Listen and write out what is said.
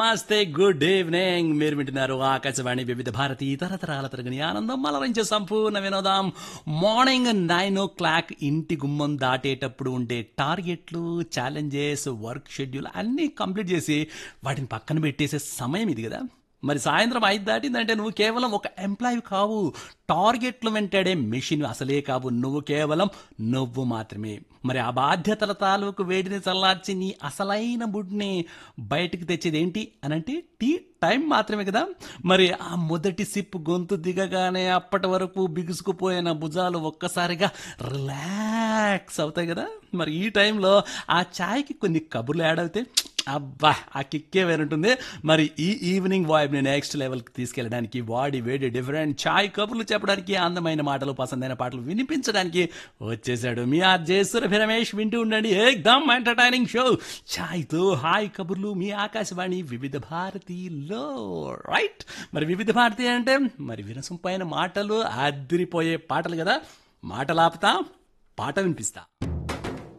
నమస్తే good evening మీరు వింటున్నారు ఆకాశవాణి వివిధ భారతి తరతరాల తరగని ఆనందం అలరించే సంపూర్ణ వినోదం మార్నింగ్ నైన్ ఓ క్లాక్ ఇంటి గుమ్మం దాటేటప్పుడు ఉండే టార్గెట్లు ఛాలెంజెస్ వర్క్ షెడ్యూల్ అన్నీ కంప్లీట్ చేసి వాటిని పక్కన పెట్టేసే సమయం ఇది కదా మరి సాయంత్రం ఐదు దాటిందంటే నువ్వు కేవలం ఒక ఎంప్లాయీ కావు టార్గెట్లు వెంటాడే మెషిన్ అసలే కావు నువ్వు కేవలం నువ్వు మాత్రమే మరి ఆ బాధ్యతల తాలూకు వేడిని చల్లార్చి నీ అసలైన బుడ్ని బయటకు తెచ్చేది ఏంటి అనంటే టీ టైం మాత్రమే కదా మరి ఆ మొదటి సిప్ గొంతు దిగగానే అప్పటి వరకు బిగుసుకుపోయిన భుజాలు ఒక్కసారిగా రిలాక్స్ అవుతాయి కదా మరి ఈ టైంలో ఆ ఛాయ్కి కొన్ని కబుర్లు యాడ్ అవుతాయి అబ్బా ఆ కిక్కే వేరుంటుంది మరి ఈ ఈవినింగ్ వాయిబ్ని నెక్స్ట్ లెవెల్కి తీసుకెళ్ళడానికి వాడి వేడి డిఫరెంట్ ఛాయ్ కబుర్లు చెప్పడానికి అందమైన మాటలు పసందైన పాటలు వినిపించడానికి వచ్చేసాడు మీ ఆ జయసురభి రమేష్ వింటూ ఉండండి ఏకదమ్ ఎంటర్టైనింగ్ షో ఛాయ్తో హాయ్ కబుర్లు మీ ఆకాశవాణి వివిధ భారతిలో రైట్ మరి వివిధ భారతి అంటే మరి వినసం పైన మాటలు అదిరిపోయే పాటలు కదా మాటలాపుతా పాట వినిపిస్తా